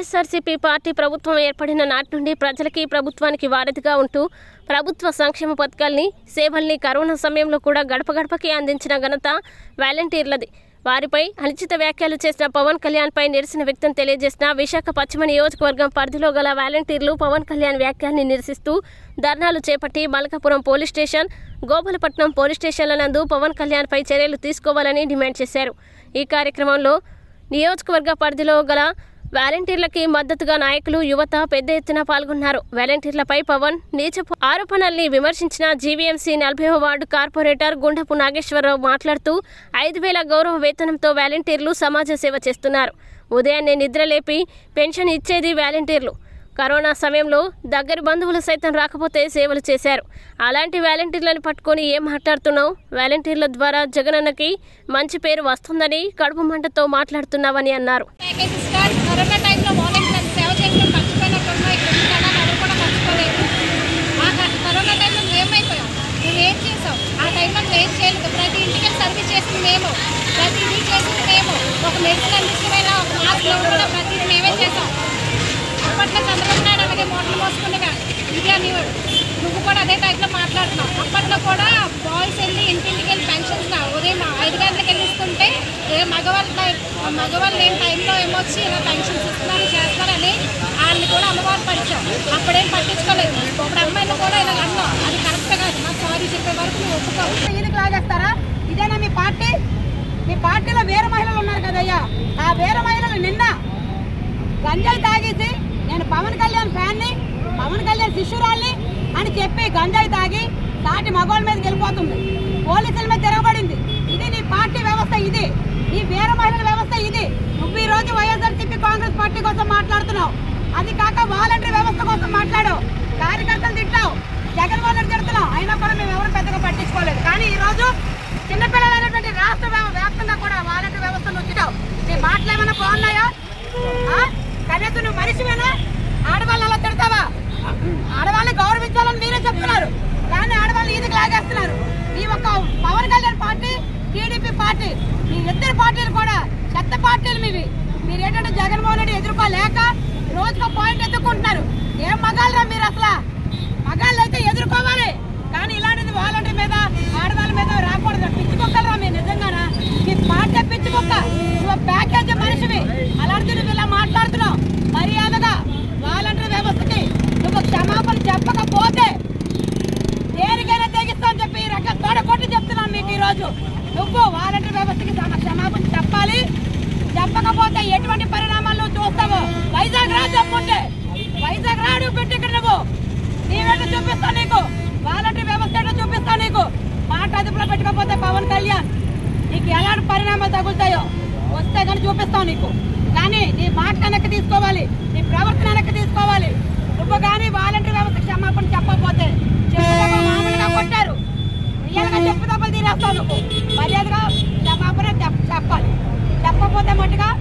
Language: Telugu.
వైఎస్ఆర్సీపీ పార్టీ ప్రభుత్వం ఏర్పడిన నాటి నుండి ప్రజలకి ప్రభుత్వానికి వారధిగా ఉంటూ ప్రభుత్వ సంక్షేమ పథకాల్ని సేవల్ని కరోనా సమయంలో కూడా గడప గడపకి అందించిన ఘనత వాలంటీర్లది వారిపై అనుచిత వ్యాఖ్యలు చేసిన పవన్ కళ్యాణ్ పై నిరసన వ్యక్తం తెలియజేసిన విశాఖ పశ్చిమ నియోజకవర్గం పరిధిలో గల వాలంటీర్లు పవన్ కళ్యాణ్ వ్యాఖ్యల్ని నిరసిస్తూ ధర్నాలు చేపట్టి Malkapuram police station Gopalapatnam police స్టేషన్ల నందు పవన్ కళ్యాణ్ పై చర్యలు తీసుకోవాలని డిమాండ్ చేశారు ఈ కార్యక్రమంలో నియోజకవర్గ పరిధిలో గల వాలంటీర్లకి మద్దతుగా నాయకులు యువత పెద్ద ఎత్తున పాల్గొన్నారు వాలంటీర్లపై పవన్ నీచపు ఆరోపణల్ని విమర్శించిన జీవీఎంసీ నలభై వార్డు కార్పొరేటర్ గుండపు నాగేశ్వరరావు మాట్లాడుతూ ఐదు వేల గౌరవ వేతనంతో వాలంటీర్లు సమాజ సేవ చేస్తున్నారు ఉదయాన్నే నిద్రలేపి పెన్షన్ ఇచ్చేది వాలంటీర్లు కరోనా సమయంలో దగ్గరి బంధువులు సైతం రాకపోతే సేవలు చేశారు అలాంటి వాలంటీర్లను పట్టుకొని ఏం మాట్లాడుతున్నావు వాలంటీర్ల ద్వారా జగనన్నకి మంచి పేరు వస్తుందని కడుపు మంటతో మాట్లాడుతున్నావని అన్నారు ప్యాకేజ్ స్టార్ట్ కరోనా టైంలో వాలంటీర్ సేవ చేసిన మర్చిపోయినట్టున్నా ఇక్కడ ఉన్నాను ఎవరు కూడా మర్చిపోలేదు ఆ క- కరోనా టైంలో నువ్వు ఏమైపోయావు నువ్వు ఏం చేసావు ఆ టైంలో నువ్వు ఏం చేయలేదు ప్రతి ఇంటికి సర్వీస్ చేసింది మేము ప్రతి ఇది చేసింది మేము ఒక మెడిసిన్ అందించమైనా ఒక మాస్క్ కూడా ప్రతిదీ మేమే చేసాం అప్పట్లో చంద్రబాబు నాయుడు అలాగే మోటార్లు మోసుకుండగా ఇది అనేవాడు నువ్వు కూడా అదే టైంలో మాట్లాడుతున్నావు అప్పట్లో కూడా బాయ్స్ వెళ్ళి ఇంటింటికి వెళ్ళి పెన్షన్స్ ఉదయం ఐదు గంటలకు వెళ్ళి ఇస్తుంటే ఏ మగవాళ్ళ టైం- మగవాళ్ళు ఏం టైంలో ఏమొచ్చి ఇలా పెన్షన్స్ ఇస్తున్నారు చేస్తారని వాళ్ళని కూడా అమ్మవారు పరిచాం అప్పుడేం పట్టించుకోలేదు ఇప్పుడు అమ్మాయిలు కూడా ఇలా అన్నాం అది కరెక్ట్ కాదు నాకు సారీ చెప్పే వరకు నువ్వు ఒప్పుకోవు ఈయనకి లాగేస్తారా ఇదేనా మీ పార్టీ మీ పార్టీలో వేరే మహిళలు ఉన్నారు కదయ్యా ఆ వేరే మహిళలు నిన్న గంజాయి తాగేసి నేను పవన్ కళ్యాణ్ ఫ్యాన్ని పవన్ కళ్యాణ్ శిష్యురాల్ని అని చెప్పి గంజాయి తాగి సాటి మగవాళ్ళ మీద వెళ్ళిపోతుంది పోలీసుల మీద తిరగబడింది ఇది నీ పార్టీ వ్యవస్థ ఇది నీ వేరే మహిళల వ్యవస్థ ఇది నువ్వు ఈ రోజు వైఎస్ఆర్సీపీ కాంగ్రెస్ పార్టీ కోసం మాట్లాడుతున్నావు అది కాక వాలంటరీ వ్యవస్థ కోసం మాట్లాడావు కార్యకర్తలు తిట్టావు జగన్మోహన్ రెడ్డి తిడుతున్నావు అయినా కూడా మేము ఎవరు పెద్దగా పట్టించుకోలేదు కానీ ఈ రోజు చిన్నపిల్లలైనటువంటి రాష్ట్ర వ్యాప్- వ్యాప్తంగా కూడా వాలంటరీ వ్యవస్థను ఉంచుతావు నీ మాటలు ఏమైనా బాగున్నాయా ఆ? కనీసం నువ్వు మనిషివేనా ఆడవాళ్ళు అలా తిడతావా ఆడవాళ్ళని గౌరవించాలని మీరే చెప్తున్నారు కానీ ఆడవాళ్ళు ఈదికి లాగేస్తున్నారు ఈ ఒక్క Pawan Kalyan party TDP party మీ ఇద్దరు పార్టీలు కూడా చెత్త పార్టీలు మీవి మీరు ఏంటంటే జగన్మోహన్ రెడ్డి ఎదుర్కోలేక రోజుకో పాయింట్ ఎత్తుకుంటున్నారు ఏం మగాళ్ళరా మీరు అసలు మగాళ్ళు అయితే ఎదుర్కోవాలి కానీ ఇలాంటిది వాలంటీర్ మీద ఆడవాళ్ళ మీద రాకూడదు పిచ్చి కుక్కలరా మీరు నిజంగానా మీ పార్టీ పిచ్చి కుక్క నువ్వు ప్యాకేజ్ మనిషివి అలాంటి నువ్వు ఇలా మాట్లాడుతున్నావు మర్యాదగా వాలంటీర్ వ్యవస్థకి నువ్వు క్షమాపణ చెప్పకపోతే దేనికైనా తెగిస్తామని చెప్పి ఈ రకంగా తోడకొట్టి చెప్తున్నాను మీకు ఈ రోజు నువ్వు వాలంటీర్ వ్యవస్థకి తమ క్షమాపణ చెప్పాలి చెప్పకపోతే ఎటువంటి పరిణామాలు నువ్వు చూస్తావు వైజాగ్ రా చెప్పుంటే వైజాగ్ రాడు పెట్టి ఇక్కడ నువ్వు నీవేంటో చూపిస్తా నీకు వాలంటీర్ వ్యవస్థ ఏంటో చూపిస్తా నీకు మాట అదుపులో పెట్టుకోకపోతే పవన్ కళ్యాణ్ నీకు ఎలాంటి పరిణామాలు తగులుతాయో వస్తే కానీ చూపిస్తావు నీకు కానీ నీ మాట వెనక్కి తీసుకోవాలి నీ ప్రవర్తన వెనక్కి తీసుకోవాలి నువ్వు కానీ వాలంటీర్ వ్యవస్థ క్షమాపణ చెప్పకపోతే చెప్పు మామూలుగా కొట్టారు రియల్గా చెప్పు తప్పలు తీరేస్తావు నువ్వు మర్యాదగా క్షమాపణ చెప్- చెప్పాలి చెప్పకపోతే మట్టుగా